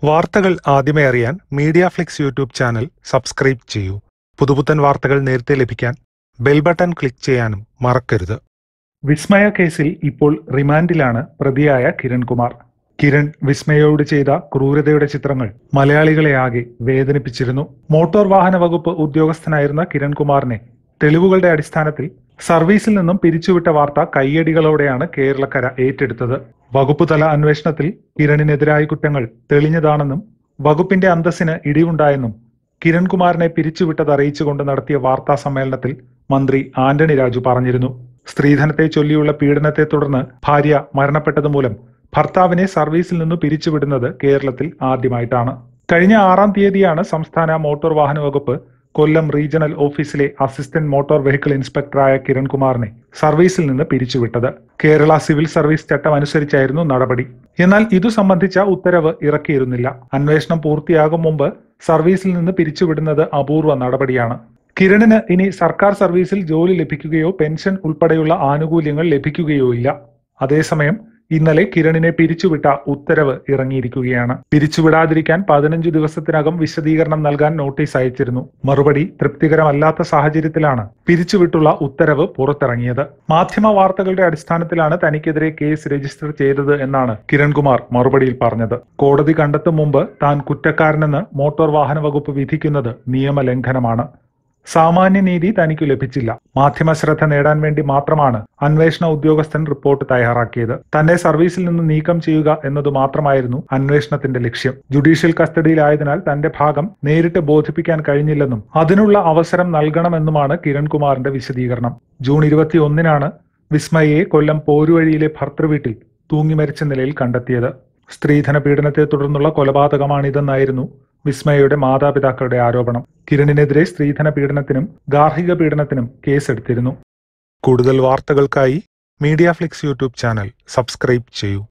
വാർത്തകൾ ആദ്യമേ അറിയാൻ media flix YouTube channel subscribe ചെയ്യൂ പുതുപുത്തൻ വാർത്തകൾ നേരത്തെ ലഭിക്കാൻ ബെൽ ബട്ടൺ ക്ലിക്ക് ചെയ്യാനും മറക്കരുത് വിസ്മയ കേസിൽ ഇപ്പോൾ റിമാൻഡിലാണ് പ്രതിയായ കിരൺകുമാർ കിരൺ വിസ്മയോട് ചെയ്ത ക്രൂരതയുടെ ചിത്രങ്ങൾ മലയാളികളെ ആകെ വേദനിപ്പിച്ചിരുന്നു മോട്ടോർ വാഹന വകുപ്പ് ഉദ്യോഗസ്ഥനായിരുന്ന കിരൺകുമാറിനെ തെളിവുകളുടെ അടിസ്ഥാനത്തിൽ സർവീസിൽ നിന്നും പിരിച്ചുവിട്ട വാർത്ത കയ്യടികളോടെയാണ് കേരളക്കര ഏറ്റെടുത്തത് വകുപ്പ് തല അന്വേഷണത്തിൽ കിരണിനെതിരായ കുറ്റങ്ങൾ തെളിഞ്ഞതാണെന്നും വകുപ്പിന്റെ അന്തസ്സിന് ഇടിവുണ്ടായെന്നും കിരൺകുമാറിനെ പിരിച്ചുവിട്ടത് അറിയിച്ചുകൊണ്ട് നടത്തിയ വാർത്താ സമ്മേളനത്തിൽ മന്ത്രി ആന്റണി രാജു പറഞ്ഞിരുന്നു സ്ത്രീധനത്തെ ചൊല്ലിയുള്ള പീഡനത്തെ തുടർന്ന് ഭാര്യ മരണപ്പെട്ടത് മൂലം ഭർത്താവിനെ സർവീസിൽ നിന്ന് പിരിച്ചുവിടുന്നത് കേരളത്തിൽ ആദ്യമായിട്ടാണ് കഴിഞ്ഞ ആറാം തീയതിയാണ് സംസ്ഥാന മോട്ടോർ വാഹന വകുപ്പ് കൊല്ലം റീജിയണൽ ഓഫീസിലെ അസിസ്റ്റന്റ് മോട്ടോർ വെഹിക്കിൾ ഇൻസ്പെക്ടറായ കിരൺകുമാറിനെ സർവീസിൽ നിന്ന് പിരിച്ചുവിട്ടത് കേരള സിവിൽ സർവീസ് ചട്ടം അനുസരിച്ചായിരുന്നു നടപടി എന്നാൽ ഇതു സംബന്ധിച്ച ഉത്തരവ് ഇറക്കിയിരുന്നില്ല അന്വേഷണം പൂർത്തിയാകും മുമ്പ് സർവീസിൽ നിന്ന് പിരിച്ചുവിടുന്നത് അപൂർവ നടപടിയാണ് കിരണിന് ഇനി സർക്കാർ സർവീസിൽ ജോലി ലഭിക്കുകയോ പെൻഷൻ ഉൾപ്പെടെയുള്ള ആനുകൂല്യങ്ങൾ ലഭിക്കുകയോ ഇല്ല അതേസമയം ഇന്നലെ കിരണിനെ പിരിച്ചുവിട്ട ഉത്തരവ് ഇറങ്ങിയിരിക്കുകയാണ് പിരിച്ചുവിടാതിരിക്കാൻ പതിനഞ്ചു ദിവസത്തിനകം വിശദീകരണം നൽകാൻ നോട്ടീസ് അയച്ചിരുന്നു മറുപടി തൃപ്തികരമല്ലാത്ത സാഹചര്യത്തിലാണ് പിരിച്ചുവിട്ടുള്ള ഉത്തരവ് പുറത്തിറങ്ങിയത് മാധ്യമ വാർത്തകളുടെ അടിസ്ഥാനത്തിലാണ് തനിക്കെതിരെ കേസ് രജിസ്റ്റർ ചെയ്തത് എന്നാണ് കിരൺകുമാർ മറുപടിയിൽ പറഞ്ഞത് കോടതി കണ്ടെത്തും മുമ്പ് താൻ കുറ്റക്കാരനെന്ന് മോട്ടോർ വാഹന വകുപ്പ് വിധിക്കുന്നത് നിയമലംഘനമാണ് സാമാന്യ നീതി തനിക്ക് ലഭിച്ചില്ല മാധ്യമ ശ്രദ്ധ നേടാൻ വേണ്ടി മാത്രമാണ് അന്വേഷണ ഉദ്യോഗസ്ഥൻ റിപ്പോർട്ട് തയ്യാറാക്കിയത് തന്നെ സർവീസിൽ നിന്ന് നീക്കം ചെയ്യുക എന്നതു മാത്രമായിരുന്നു അന്വേഷണത്തിന്റെ ലക്ഷ്യം ജുഡീഷ്യൽ കസ്റ്റഡിയിലായതിനാൽ തന്റെ ഭാഗം നേരിട്ട് ബോധിപ്പിക്കാൻ കഴിഞ്ഞില്ലെന്നും അതിനുള്ള അവസരം നൽകണമെന്നുമാണ് കിരൺകുമാറിന്റെ വിശദീകരണം ജൂൺ ഇരുപത്തിയൊന്നിനാണ് വിസ്മയെ കൊല്ലം പോരുവഴിയിലെ ഭർത്തൃവീട്ടിൽ തൂങ്ങി മരിച്ച നിലയിൽ കണ്ടെത്തിയത് സ്ത്രീധന പീഡനത്തെ തുടർന്നുള്ള കൊലപാതകമാണിതെന്നായിരുന്നു വിസ്മയയുടെ മാതാപിതാക്കളുടെ ആരോപണം കിരണിനെതിരെ സ്ത്രീധന പീഡനത്തിനും ഗാർഹിക പീഡനത്തിനും കേസെടുത്തിരുന്നു കൂടുതൽ വാർത്തകൾക്കായി media flix YouTube channel subscribe ചെയ്യൂ